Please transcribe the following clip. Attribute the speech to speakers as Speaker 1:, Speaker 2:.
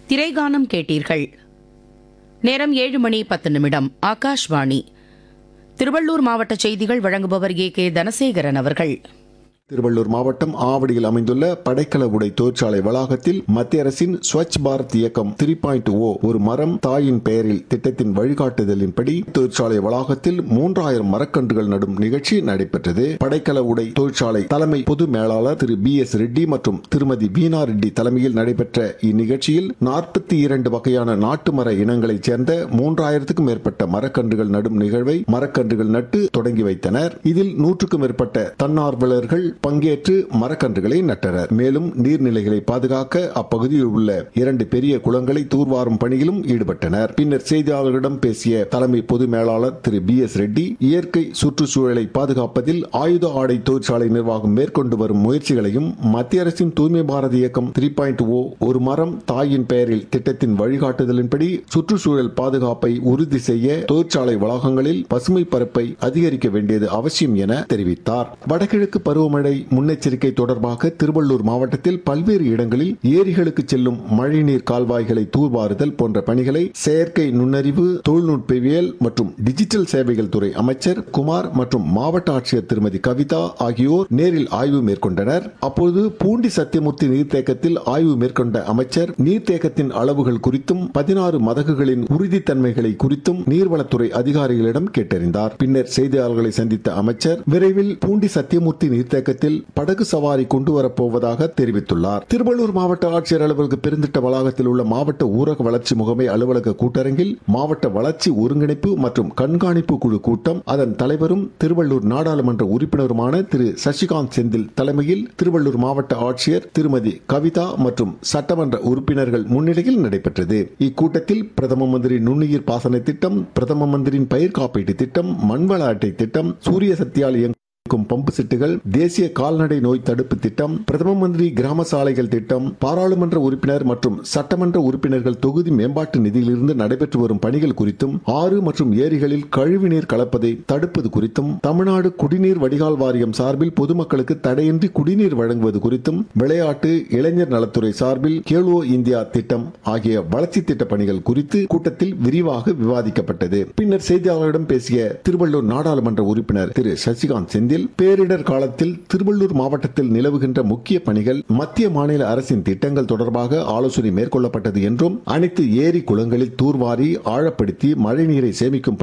Speaker 1: திரைகானம் கேட்டீர்கள் நேரம் ஏழு மணி பத்து நிமிடம் ஆகாஷ்வாணி திருவள்ளூர் மாவட்ட செய்திகள் வழங்குபவர் ஏ கே தனசேகரன் அவர்கள்
Speaker 2: திருவள்ளூர் மாவட்டம் ஆவடியில் அமைந்துள்ள படைக்கல உடை தொழிற்சாலை வளாகத்தில் மத்திய அரசின் ஸ்வச் பாரத் இயக்கம் த்ரீ பாயிண்ட் ஓ ஒரு மரம் தாயின் பெயரில் திட்டத்தின் வழிகாட்டுதலின்படி தொழிற்சாலை வளாகத்தில் மூன்றாயிரம் மரக்கன்றுகள் நடும் நிகழ்ச்சி நடைபெற்றது படைக்கல உடை தொழிற்சாலை தலைமை பொது மேலாளர் திரு பி எஸ் ரெட்டி மற்றும் திருமதி வீணா ரெட்டி தலைமையில் நடைபெற்ற இந்நிகழ்ச்சியில் நாற்பத்தி இரண்டு வகையான நாட்டு மர இனங்களைச் சேர்ந்த மூன்றாயிரத்துக்கும் மேற்பட்ட மரக்கன்றுகள் நடும் நிகழ்வை மரக்கன்றுகள் நட்டு தொடங்கி வைத்தனர் இதில் நூற்றுக்கும் மேற்பட்ட தன்னார்வலர்கள் பங்கேற்று மரக்கன்றுகளை நட்டனர் மேலும் நீர்நிலைகளை பாதுகாக்க அப்பகுதியில் உள்ள இரண்டு பெரிய குளங்களை தூர்வாரும் பணியிலும் ஈடுபட்டனர் பின்னர் செய்தியாளர்களிடம் பேசிய தலைமை பொது மேலாளர் திரு பி எஸ் ரெட்டி இயற்கை சுற்றுச்சூழலை பாதுகாப்பதில் ஆயுத ஆடை தொழிற்சாலை நிர்வாகம் மேற்கொண்டு வரும் முயற்சிகளையும் மத்திய அரசின் தூய்மை பாரத இயக்கம் த்ரீ பாயிண்ட் ஓ ஒரு மரம் தாயின் பெயரில் திட்டத்தின் வழிகாட்டுதலின்படி சுற்றுச்சூழல் பாதுகாப்பை உறுதி செய்ய தொழிற்சாலை வளாகங்களில் பசுமை பரப்பை அதிகரிக்க வேண்டியது அவசியம் என தெரிவித்தார் வடகிழக்கு பருவமழை முன்னெச்சரிக்கை தொடர்பாக திருவள்ளூர் மாவட்டத்தில் பல்வேறு இடங்களில் ஏரிகளுக்கு செல்லும் மழைநீர் கால்வாய்களை தூர்வாறுதல் போன்ற பணிகளை செயற்கை நுண்ணறிவு தொழில்நுட்பவியல் மற்றும் டிஜிட்டல் சேவைகள் துறை அமைச்சர் குமார் மற்றும் மாவட்ட ஆட்சியர் திருமதி கவிதா ஆகியோர் நேரில் ஆய்வு மேற்கொண்டனர் அப்போது பூண்டி சத்தியமூர்த்தி நீர்த்தேக்கத்தில் ஆய்வு மேற்கொண்ட அமைச்சர் நீர்த்தேக்கத்தின் அளவுகள் குறித்தும் பதினாறு மதகுகளின் உறுதித்தன்மைகளை குறித்தும் நீர்வளத்துறை அதிகாரிகளிடம் கேட்டறிந்தார் பின்னர் செய்தியாளர்களை சந்தித்த அமைச்சர் விரைவில் பூண்டி சத்தியமூர்த்தி நீர்த்தேக்கத்தில் படகு சவாரி கொண்டு வரப்போவதாக தெரிவித்துள்ளார் திருவள்ளூர் மாவட்ட ஆட்சியர் அலுவலக பெருந்திட்ட வளாகத்தில் உள்ள மாவட்ட ஊரக வளர்ச்சி முகமை அலுவலக கூட்டரங்கில் மாவட்ட வளர்ச்சி ஒருங்கிணைப்பு மற்றும் கண்காணிப்பு குழு கூட்டம் அதன் தலைவரும் திருவள்ளூர் நாடாளுமன்ற உறுப்பினருமான திரு சசிகாந்த் செந்தில் தலைமையில் திருவள்ளூர் மாவட்ட ஆட்சியர் திருமதி கவிதா மற்றும் சட்டமன்ற உறுப்பினர்கள் முன்னிலையில் நடைபெற்றது இக்கூட்டத்தில் பிரதம மந்திரி நுண்ணுயிர் பாசன திட்டம் பிரதம மந்திரியின் பயிர் காப்பீட்டு திட்டம் மண்வள அட்டை திட்டம் சூரிய சக்தியால் இயங்கும் இருக்கும் பம்பு செட்டுகள் தேசிய கால்நடை நோய் தடுப்பு திட்டம் பிரதம மந்திரி கிராம சாலைகள் திட்டம் பாராளுமன்ற உறுப்பினர் மற்றும் சட்டமன்ற உறுப்பினர்கள் தொகுதி மேம்பாட்டு நிதியிலிருந்து நடைபெற்று வரும் பணிகள் குறித்தும் ஆறு மற்றும் ஏரிகளில் கழிவுநீர் கலப்பதை தடுப்பது குறித்தும் தமிழ்நாடு குடிநீர் வடிகால் வாரியம் சார்பில் பொதுமக்களுக்கு தடையின்றி குடிநீர் வழங்குவது குறித்தும் விளையாட்டு இளைஞர் நலத்துறை சார்பில் கேலோ இந்தியா திட்டம் ஆகிய வளர்ச்சி திட்ட பணிகள் குறித்து கூட்டத்தில் விரிவாக விவாதிக்கப்பட்டது பின்னர் செய்தியாளர்களிடம் பேசிய திருவள்ளூர் நாடாளுமன்ற உறுப்பினர் திரு சசிகாந்த் செந்தில் பேரிடர் காலத்தில் திருவள்ளூர் மாவட்டத்தில் நிலவுகின்ற முக்கிய பணிகள் மத்திய மாநில அரசின் திட்டங்கள் தொடர்பாக ஆலோசனை மேற்கொள்ளப்பட்டது என்றும் அனைத்து ஏரி குளங்களில் தூர்வாரி ஆழப்படுத்தி மழைநீரை சேமிக்கும்